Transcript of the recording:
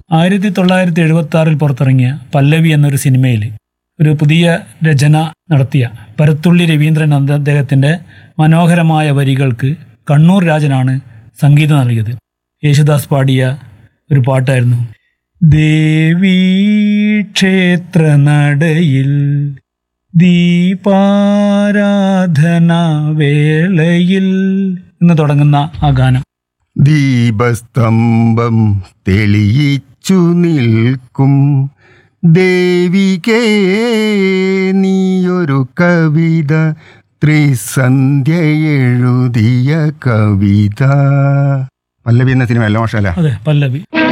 ആയിരത്തി തൊള്ളായിരത്തി എഴുപത്തി ആറിൽ പുറത്തിറങ്ങിയ പല്ലവി എന്നൊരു സിനിമയിൽ ഒരു പുതിയ രചന നടത്തിയ പരത്തുള്ളി രവീന്ദ്രൻ എന്ന അദ്ദേഹത്തിൻ്റെ മനോഹരമായ വരികൾക്ക് കണ്ണൂർ രാജനാണ് സംഗീതം നൽകിയത് യേശുദാസ് പാടിയ ഒരു പാട്ടായിരുന്നു ദേവീ ക്ഷേത്ര നടയിൽ ദീപാരാധന വേളയിൽ എന്ന് തുടങ്ങുന്ന ആ ഗാനം ദീപസ്തംഭം തെളിയിച്ചു നിൽക്കും ദേവികേ നീയൊരു കവിത ത്രിസന്ധ്യ എഴുതിയ കവിത പല്ലവി എന്ന സിനിമ അല്ല മോശമല്ല അതെ പല്ലവി